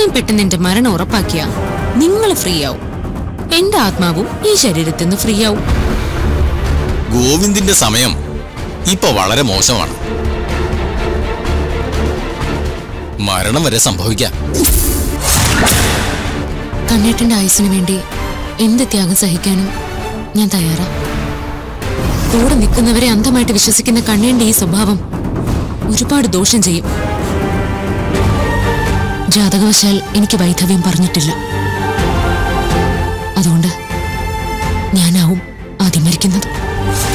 എത്രയും പെട്ടെന്ന് എന്റെ മരണം ഉറപ്പാക്കിയ നിങ്ങൾ ഫ്രീ ആവും എന്റെ ആത്മാവും ഈ ശരീരത്തിൽ നിന്ന് ഫ്രീ ആവും ഗോവിന്ദിന്റെ സമയം ഇപ്പൊ വളരെ മോശമാണ് മരണം വരെ സംഭവിക്കാം കണ്ണേട്ടന്റെ ആയുസിനു വേണ്ടി എന്ത് ത്യാഗം സഹിക്കാനും ഞാൻ തയ്യാറാ കൂടെ നിൽക്കുന്നവരെ അന്ധമായിട്ട് വിശ്വസിക്കുന്ന കണ്ണേന്റെ ഈ സ്വഭാവം ഒരുപാട് ദോഷം ചെയ്യും ജാതകവശാൽ എനിക്ക് വൈധവ്യം പറഞ്ഞിട്ടില്ല അതുകൊണ്ട് ഞാനാവും ആദ്യം മരിക്കുന്നത്